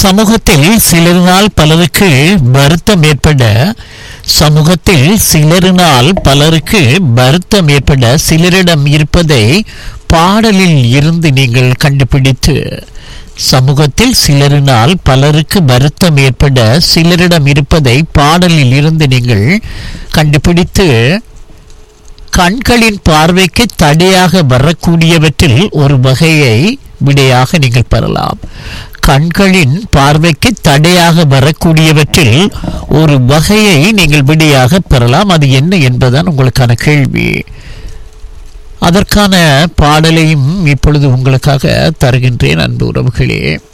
சமூகத்தில் சிலரினால் பலருக்கு வருத்தம் ஏற்பட சமூகத்தில் சிலரினால் பலருக்கு வருத்தம் ஏற்பட சிலரிடம் இருப்பதை பாடலில் இருந்து நீங்கள் கண்டுபிடித்து சமூகத்தில் சிலரினால் பலருக்கு வருத்தம் ஏற்பட சிலரிடம் இருப்பதை பாடலில் இருந்து நீங்கள் கண்டுபிடித்து கண்களின் பார்வைக்கு தடையாக வரக்கூடியவற்றில் ஒரு வகையை விடையாக நீங்கள் பெறலாம் கண்களின் பார்வைக்கு தடையாக வரக்கூடியவற்றில் ஒரு வகையை நீங்கள் விடையாக பெறலாம் அது என்ன என்பதுதான் உங்களுக்கான கேள்வி அதற்கான பாடலையும் இப்பொழுது உங்களுக்காக தருகின்றேன் அன்பு உறவுகளே